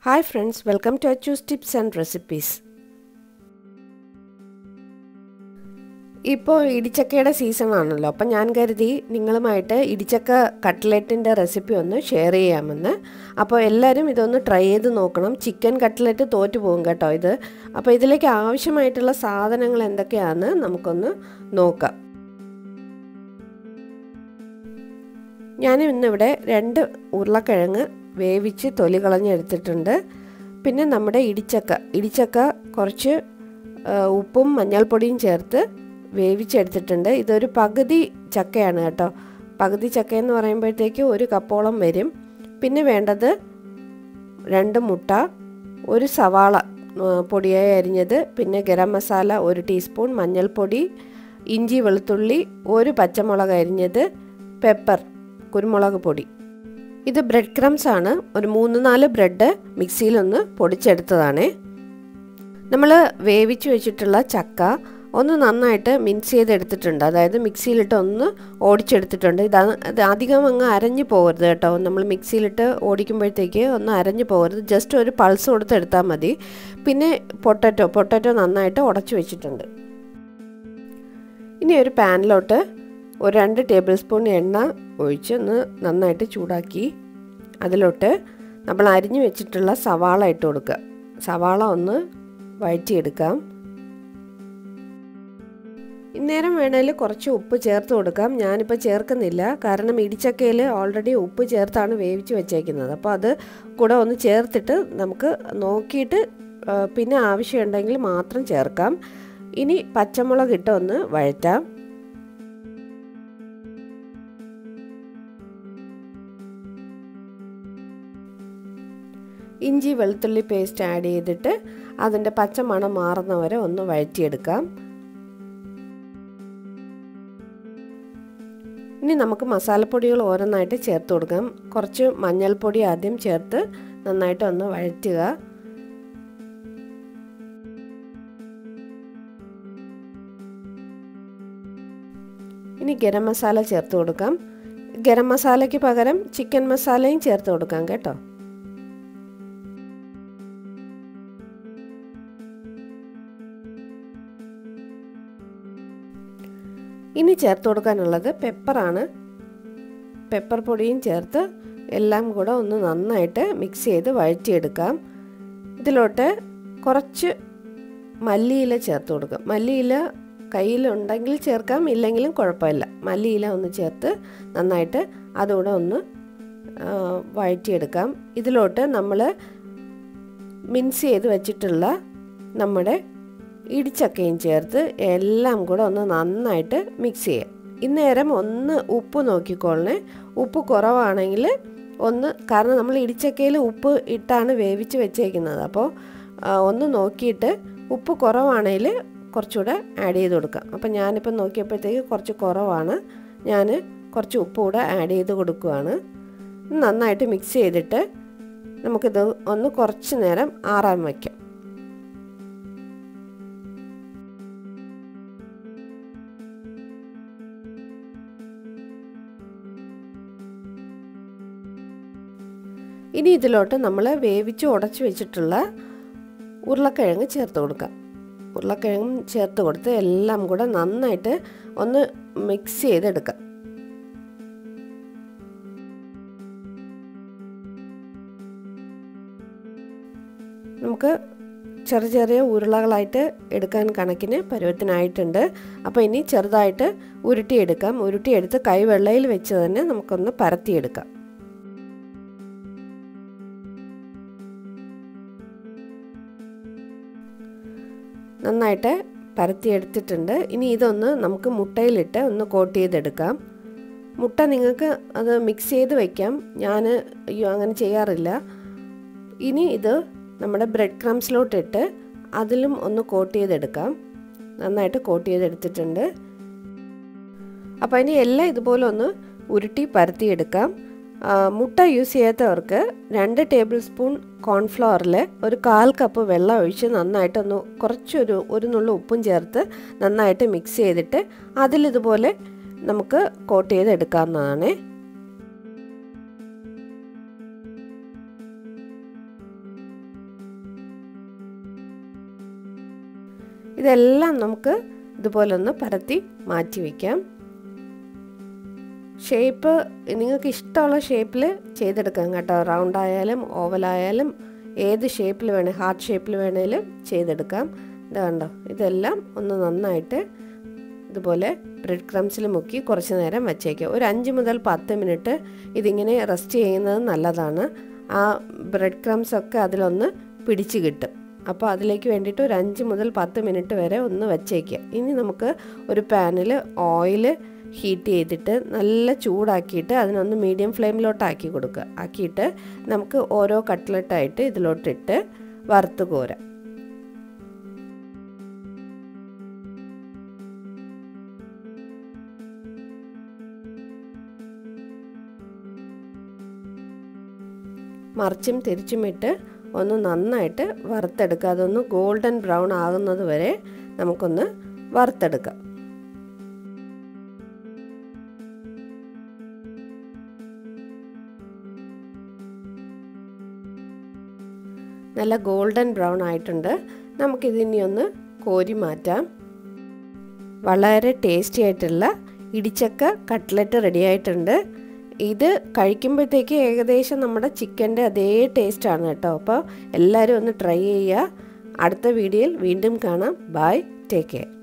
hi friends welcome to Achus tips and recipes ഇപ്പോൾ ഇടിച്ചക്കയുടെ season ആണല്ലോ അപ്പം ഞാൻ കരുതി നിങ്ങളുമായിട്ട് ഇടിച്ചക്ക കട്ട്ലറ്റിൻ്റെ റെസിപ്പി ഒന്ന് ഷെയർ ചെയ്യാമെന്ന് അപ്പോൾ എല്ലാവരും ഇതൊന്ന് ട്രൈ ചെയ്ത് നോക്കണം ചിക്കൻ കട്ട്ലറ്റ് തോറ്റു പോകും കേട്ടോ ഇത് അപ്പോൾ ഇതിലേക്ക് ആവശ്യമായിട്ടുള്ള സാധനങ്ങൾ എന്തൊക്കെയാണെന്ന് നമുക്കൊന്ന് നോക്കാം ഞാൻ ഇന്നിവിടെ രണ്ട് ഉരുളക്കിഴങ്ങ് വേവിച്ച് തൊലി കളഞ്ഞെടുത്തിട്ടുണ്ട് പിന്നെ നമ്മുടെ ഇടിച്ചക്ക ഇടിച്ചക്ക കുറച്ച് ഉപ്പും മഞ്ഞൾപ്പൊടിയും ചേർത്ത് വേവിച്ചെടുത്തിട്ടുണ്ട് ഇതൊരു പകുതി ചക്കയാണ് കേട്ടോ പകുതി ചക്ക എന്ന് പറയുമ്പോഴത്തേക്ക് ഒരു കപ്പോളം വരും പിന്നെ വേണ്ടത് രണ്ട് മുട്ട ഒരു സവാള പൊടിയായി അരിഞ്ഞത് പിന്നെ ഗരം മസാല ഒരു ടീസ്പൂൺ മഞ്ഞൾപ്പൊടി ഇഞ്ചി വെളുത്തുള്ളി ഒരു പച്ചമുളക് അരിഞ്ഞത് പെപ്പർ കുരുമുളക് പൊടി ഇത് ബ്രെഡ് ക്രംസ് ആണ് ഒരു മൂന്ന് നാല് ബ്രെഡ് മിക്സിയിലൊന്ന് പൊടിച്ചെടുത്തതാണേ നമ്മൾ വേവിച്ച് വെച്ചിട്ടുള്ള ചക്ക ഒന്ന് നന്നായിട്ട് മിക്സ് ചെയ്തെടുത്തിട്ടുണ്ട് അതായത് മിക്സിയിലിട്ട് ഒന്ന് ഓടിച്ചെടുത്തിട്ടുണ്ട് ഇതാണ് ഇത് അധികം അങ്ങ് അരഞ്ഞു പോകരുത് കേട്ടോ നമ്മൾ മിക്സിയിലിട്ട് ഓടിക്കുമ്പോഴത്തേക്ക് ഒന്ന് അരഞ്ഞു പോകരുത് ജസ്റ്റ് ഒരു പൾസ് കൊടുത്തെടുത്താൽ മതി പിന്നെ പൊട്ടറ്റോ പൊട്ടറ്റോ നന്നായിട്ട് ഉടച്ചു വെച്ചിട്ടുണ്ട് ഇനി ഒരു പാനിലോട്ട് ഒരു രണ്ട് ടേബിൾ സ്പൂൺ എണ്ണ ഒഴിച്ച് ഒന്ന് നന്നായിട്ട് ചൂടാക്കി അതിലോട്ട് നമ്മൾ അരിഞ്ഞു വെച്ചിട്ടുള്ള സവാള ഇട്ട് കൊടുക്കുക സവാള ഒന്ന് വഴറ്റിയെടുക്കാം ഇന്നേരം വേണേൽ കുറച്ച് ഉപ്പ് ചേർത്ത് കൊടുക്കാം ഞാനിപ്പോൾ ചേർക്കുന്നില്ല കാരണം ഇടിച്ചക്കയിൽ ഓൾറെഡി ഉപ്പ് ചേർത്താണ് വേവിച്ച് വെച്ചേക്കുന്നത് അപ്പോൾ അത് കൂടെ ഒന്ന് ചേർത്തിട്ട് നമുക്ക് നോക്കിയിട്ട് പിന്നെ ആവശ്യമുണ്ടെങ്കിൽ മാത്രം ചേർക്കാം ഇനി പച്ചമുളക് ഇട്ട് ഒന്ന് വഴറ്റാം ഇഞ്ചി വെളുത്തുള്ളി പേസ്റ്റ് ആഡ് ചെയ്തിട്ട് അതിൻ്റെ പച്ചമണം മാറുന്നവരെ ഒന്ന് വഴറ്റിയെടുക്കാം ഇനി നമുക്ക് മസാലപ്പൊടികൾ ഓരോന്നായിട്ട് ചേർത്ത് കൊടുക്കാം കുറച്ച് മഞ്ഞൾപ്പൊടി ആദ്യം ചേർത്ത് നന്നായിട്ട് ഒന്ന് വഴറ്റുക ഇനി ഗരം മസാല ചേർത്ത് കൊടുക്കാം ഗരം മസാലയ്ക്ക് പകരം ചിക്കൻ മസാലയും ചേർത്ത് കൊടുക്കാം കേട്ടോ ഇനി ചേർത്ത് കൊടുക്കാനുള്ളത് പെപ്പറാണ് പെപ്പർ പൊടിയും ചേർത്ത് എല്ലാം കൂടെ ഒന്ന് നന്നായിട്ട് മിക്സ് ചെയ്ത് വഴറ്റിയെടുക്കാം ഇതിലോട്ട് കുറച്ച് മല്ലിയില ചേർത്ത് കൊടുക്കാം മല്ലിയില കയ്യിലുണ്ടെങ്കിൽ ചേർക്കാം ഇല്ലെങ്കിലും കുഴപ്പമില്ല മല്ലിയില ഒന്ന് ചേർത്ത് നന്നായിട്ട് അതുകൂടെ ഒന്ന് വഴറ്റിയെടുക്കാം ഇതിലോട്ട് നമ്മൾ മിൻസ് ചെയ്ത് വെച്ചിട്ടുള്ള നമ്മുടെ ഇടിച്ചക്കയും ചേർത്ത് എല്ലാം കൂടെ ഒന്ന് നന്നായിട്ട് മിക്സ് ചെയ്യാം ഇന്നേരം ഒന്ന് ഉപ്പ് നോക്കിക്കോളണേ ഉപ്പ് കുറവാണെങ്കിൽ ഒന്ന് കാരണം നമ്മൾ ഇടിച്ചക്കയിൽ ഉപ്പ് ഇട്ടാണ് വേവിച്ച് വെച്ചേക്കുന്നത് അപ്പോൾ ഒന്ന് നോക്കിയിട്ട് ഉപ്പ് കുറവാണെങ്കിൽ കുറച്ചുകൂടെ ആഡ് ചെയ്ത് കൊടുക്കാം അപ്പം ഞാനിപ്പോൾ നോക്കിയപ്പോഴത്തേക്ക് കുറച്ച് കുറവാണ് ഞാൻ കുറച്ച് ഉപ്പ് കൂടെ ആഡ് ചെയ്ത് കൊടുക്കുകയാണ് നന്നായിട്ട് മിക്സ് ചെയ്തിട്ട് നമുക്കിത് ഒന്ന് കുറച്ച് നേരം ആറാൻ വയ്ക്കാം ഇനി ഇതിലോട്ട് നമ്മൾ വേവിച്ച് ഉടച്ച് വെച്ചിട്ടുള്ള ഉരുളക്കിഴങ്ങ് ചേർത്ത് കൊടുക്കാം ഉരുളക്കിഴങ്ങും ചേർത്ത് കൊടുത്ത് എല്ലാം കൂടെ നന്നായിട്ട് ഒന്ന് മിക്സ് ചെയ്തെടുക്കാം നമുക്ക് ചെറിയ ചെറിയ ഉരുളകളായിട്ട് എടുക്കാൻ കണക്കിന് പരുവത്തിനായിട്ടുണ്ട് അപ്പോൾ ഇനി ചെറുതായിട്ട് ഉരുട്ടിയെടുക്കാം ഉരുട്ടിയെടുത്ത് കൈവെള്ളയിൽ വെച്ച് തന്നെ നമുക്കൊന്ന് പരത്തിയെടുക്കാം നന്നായിട്ട് പരത്തിയെടുത്തിട്ടുണ്ട് ഇനി ഇതൊന്ന് നമുക്ക് മുട്ടയിലിട്ട് ഒന്ന് കോട്ട് ചെയ്തെടുക്കാം മുട്ട നിങ്ങൾക്ക് അത് മിക്സ് ചെയ്ത് വയ്ക്കാം ഞാൻ അയ്യോ അങ്ങനെ ചെയ്യാറില്ല ഇനി ഇത് നമ്മുടെ ബ്രെഡ് ക്രംസിലോട്ടിട്ട് അതിലും ഒന്ന് കോട്ട് ചെയ്തെടുക്കാം നന്നായിട്ട് കോട്ട് ചെയ്തെടുത്തിട്ടുണ്ട് അപ്പോൾ ഇനി എല്ലാം ഇതുപോലെ ഒന്ന് ഉരുട്ടി പരത്തിയെടുക്കാം മുട്ട യൂസ് ചെയ്യാത്തവർക്ക് രണ്ട് ടേബിൾ സ്പൂൺ കോൺഫ്ലവറിൽ ഒരു കാൽ കപ്പ് വെള്ളം ഒഴിച്ച് നന്നായിട്ടൊന്ന് കുറച്ചൊരു ഒരു നുള്ള ഉപ്പും ചേർത്ത് നന്നായിട്ട് മിക്സ് ചെയ്തിട്ട് അതിലിതുപോലെ നമുക്ക് കോട്ട് ചെയ്തെടുക്കാവുന്നതാണ് ഇതെല്ലാം നമുക്ക് ഇതുപോലെ ഒന്ന് പരത്തി മാറ്റി വയ്ക്കാം ഷേപ്പ് നിങ്ങൾക്ക് ഇഷ്ടമുള്ള ഷേപ്പിൽ ചെയ്തെടുക്കാം കേട്ടോ റൗണ്ട് ആയാലും ഓവലായാലും ഏത് ഷേപ്പിൽ വേണേ ഹാർട്ട് ഷേപ്പിൽ വേണേലും ചെയ്തെടുക്കാം ഇത് കണ്ടോ ഇതെല്ലാം ഒന്ന് നന്നായിട്ട് ഇതുപോലെ ബ്രെഡ് ക്രംസിൽ മുക്കി കുറച്ച് നേരം വച്ചേക്കുക ഒരു അഞ്ച് മുതൽ പത്ത് മിനിറ്റ് ഇതിങ്ങനെ റെസ്റ്റ് ചെയ്യുന്നത് നല്ലതാണ് ആ ബ്രെഡ് ക്രംസ് ഒക്കെ അതിലൊന്ന് പിടിച്ച് കിട്ടും അപ്പോൾ അതിലേക്ക് വേണ്ടിയിട്ട് ഒരു അഞ്ച് മുതൽ പത്ത് മിനിറ്റ് വരെ ഒന്ന് വച്ചേക്കുക ഇനി നമുക്ക് ഒരു പാനിൽ ഓയിൽ ഹീറ്റ് ചെയ്തിട്ട് നല്ല ചൂടാക്കിയിട്ട് അതിനൊന്ന് മീഡിയം ഫ്ലെയിമിലോട്ട് ആക്കി കൊടുക്കുക ആക്കിയിട്ട് നമുക്ക് ഓരോ കട്ട്ലറ്റായിട്ട് ഇതിലോട്ടിട്ട് വറുത്ത് കോരാം മറിച്ചും തിരിച്ചുമിട്ട് ഒന്ന് നന്നായിട്ട് വറുത്തെടുക്കുക അതൊന്ന് ഗോൾഡൻ ബ്രൗൺ ആകുന്നത് വരെ നമുക്കൊന്ന് വറുത്തെടുക്കാം നല്ല ഗോൾഡൻ ബ്രൗൺ ആയിട്ടുണ്ട് നമുക്കിതിനി ഒന്ന് കോരി മാറ്റാം വളരെ ടേസ്റ്റി ആയിട്ടുള്ള ഇടിച്ചക്ക കട്ട്ലറ്റ് റെഡി ആയിട്ടുണ്ട് ഇത് കഴിക്കുമ്പോഴത്തേക്ക് ഏകദേശം നമ്മുടെ ചിക്കൻ്റെ അതേ ടേസ്റ്റാണ് കേട്ടോ അപ്പോൾ എല്ലാവരും ഒന്ന് ട്രൈ ചെയ്യുക അടുത്ത വീഡിയോയിൽ വീണ്ടും കാണാം ബൈ ടേക്ക് കെയർ